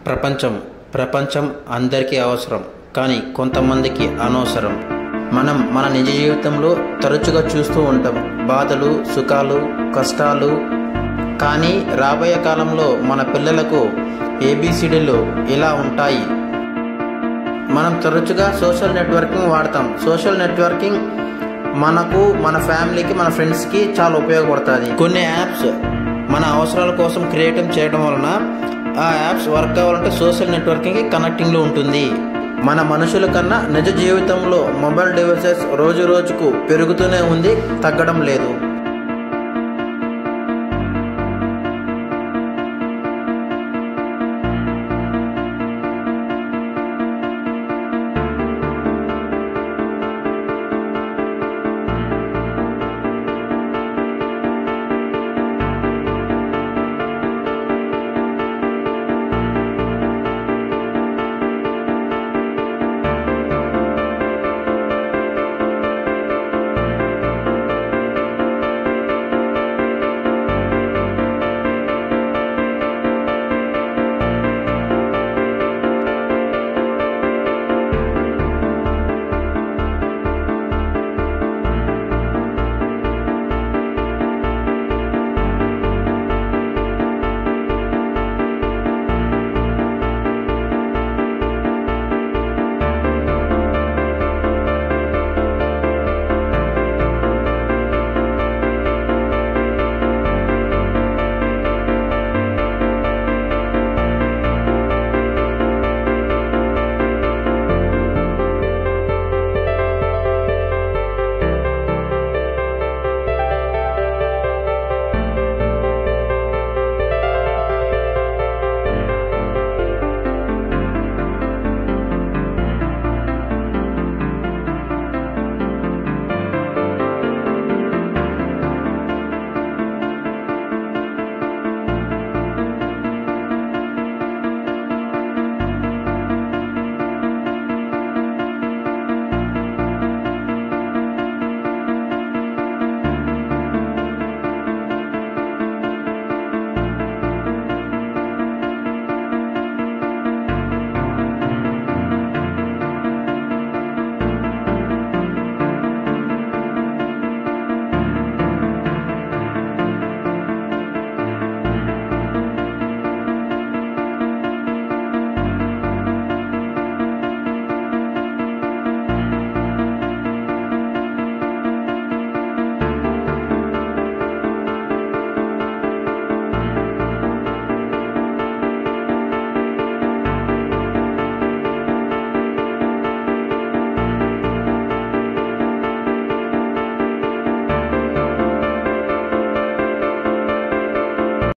ప్రపంచం ప్రపంచం అందరికీ అవసరం కానీ కొంతమందికి అనవసరం మనం మన నిజ జీవితంలో తరచుగా చూస్తూ ఉంటాం బాధలు సుఖాలు కష్టాలు కానీ రాబోయే కాలంలో మన పిల్లలకు ఏబిసిడీలు ఇలా ఉంటాయి మనం తరచుగా సోషల్ నెట్వర్కింగ్ వాడతాం సోషల్ నెట్వర్కింగ్ మనకు మన ఫ్యామిలీకి మన ఫ్రెండ్స్కి చాలా ఉపయోగపడుతుంది కొన్ని యాప్స్ మన అవసరాల కోసం క్రియేటివ్ చేయడం వలన ఆ యాప్స్ వర్క్ అవ్వాలంటే సోషల్ నెట్వర్కింగ్ కనెక్టింగ్లో ఉంటుంది మన మనుషుల కన్నా నిజ జీవితంలో మొబైల్ డివైసెస్ రోజు రోజుకు పెరుగుతూనే ఉంది తగ్గడం లేదు